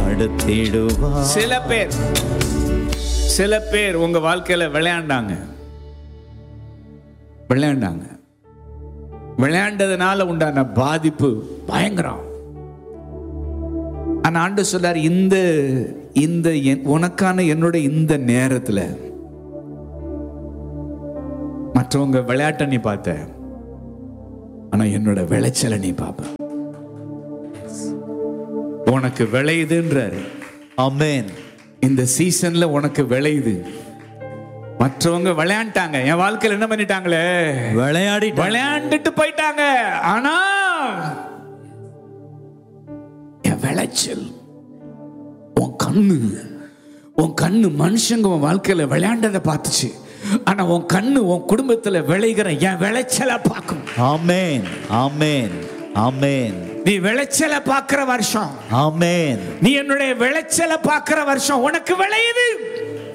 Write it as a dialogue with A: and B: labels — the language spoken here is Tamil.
A: நடத்திடுவா
B: சில பேர் சில பேர் உங்க வாழ்க்கையில விளையாண்டாங்க விளையாண்டாங்க விளையாண்டதுனால உண்டான பாதிப்பு பயங்கரம் ஆனா ஆண்டு சொல்றார் இந்த இந்த என்- உனக்கான என்னோட இந்த நேரத்துல மற்றவங்க விளையாட்டை நீ பார்த்த ஆனா என்னோட விளைச்சலை நீ பார்ப்ப உனக்கு விளையுதுன்றாரு
A: ஆமென்
B: இந்த சீசன்ல உனக்கு விளையுது மற்றவங்க விளையாண்டாங்க என் வாழ்க்கையில என்ன பண்ணிட்டாங்களே
A: விளையாடி
B: விளையாண்டுட்டு போயிட்டாங்க ஆனா என் விளைச்சல் உன் கண்ணு உன் கண்ணு மனுஷங்க உன் வாழ்க்கையில விளையாண்டதை பார்த்துச்சு ஆனா உன் கண்ணு உன் குடும்பத்துல விளைகிற என் விளைச்சலை பார்க்கும்
A: ஆமென் ஆமென் ஆமென்
B: நீ விளைச்சலை பார்க்கிற வருஷம்
A: ஆமென்
B: நீ என்னுடைய விளைச்சலை பார்க்கிற வருஷம் உனக்கு விளையுது